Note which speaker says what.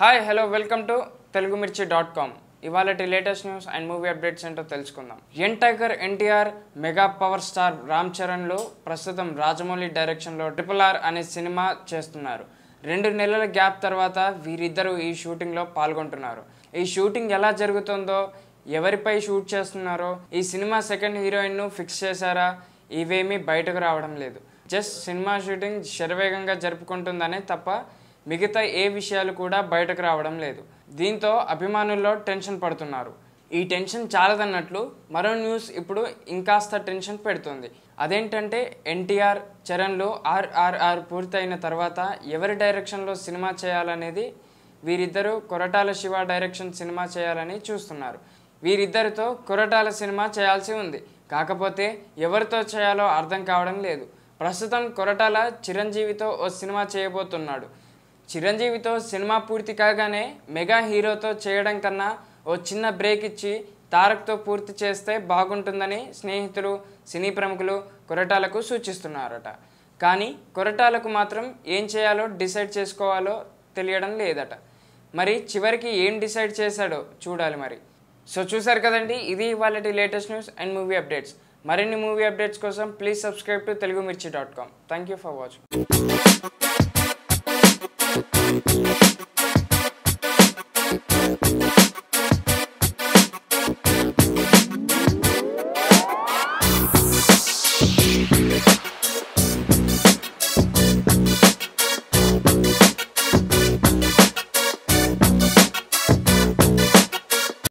Speaker 1: hi hello welcome to Telugu Mirchi dot com ఇవాళ latest news and movie updates ఏంటో తెలుసుకుందాం young tiger NTR mega power star Ram చరణ్లు ప్రస్తుతం రాజమౌళి డైరెక్షన్లో ట్రిపుల్ ఆర్ అనే సినిమా చేస్తున్నారు రెండు నెలల గ్యాప్ తర్వాత వీరిద్దరూ ఈ షూటింగ్లో పాల్గొంటున్నారు ఈ షూటింగ్ ఎలా జరుగుతుందో ఎవరిపై షూట్ చేస్తున్నారో ఈ సినిమా సెకండ్ హీరోయిన్ను ఫిక్స్ చేశారా ఇవేమీ బయటకు రావడం లేదు జస్ట్ సినిమా షూటింగ్ శరవేగంగా జరుపుకుంటుందనే తప్ప మిగతా ఏ విషయాలు కూడా బయటకు రావడం లేదు దీంతో అభిమానుల్లో టెన్షన్ పడుతున్నారు ఈ టెన్షన్ చాలదన్నట్లు మరో న్యూస్ ఇప్పుడు ఇంకాస్త టెన్షన్ పెడుతుంది అదేంటంటే ఎన్టీఆర్ చరణ్లు ఆర్ఆర్ఆర్ పూర్తయిన తర్వాత ఎవరి డైరెక్షన్లో సినిమా చేయాలనేది వీరిద్దరూ కొరటాల శివ డైరెక్షన్ సినిమా చేయాలని చూస్తున్నారు వీరిద్దరితో కొరటాల సినిమా చేయాల్సి ఉంది కాకపోతే ఎవరితో చేయాలో అర్థం కావడం లేదు ప్రస్తుతం కొరటాల చిరంజీవితో ఓ సినిమా చేయబోతున్నాడు చిరంజీవితో సినిమా పూర్తి కాగానే మెగా హీరోతో చేయడం కన్నా ఓ చిన్న బ్రేక్ ఇచ్చి తారక్తో పూర్తి చేస్తే బాగుంటుందని స్నేహితులు సినీ ప్రముఖులు కొరటాలకు సూచిస్తున్నారట కానీ కొరటాలకు మాత్రం ఏం చేయాలో డిసైడ్ చేసుకోవాలో తెలియడం లేదట మరి చివరికి ఏం డిసైడ్ చేశాడో చూడాలి మరి సో చూసారు కదండి ఇది వాళ్ళ latest news and movie updates మరిన్ని మూవీ అప్డేట్స్ కోసం please subscribe to Telugu Mirchi dot com thank you for watching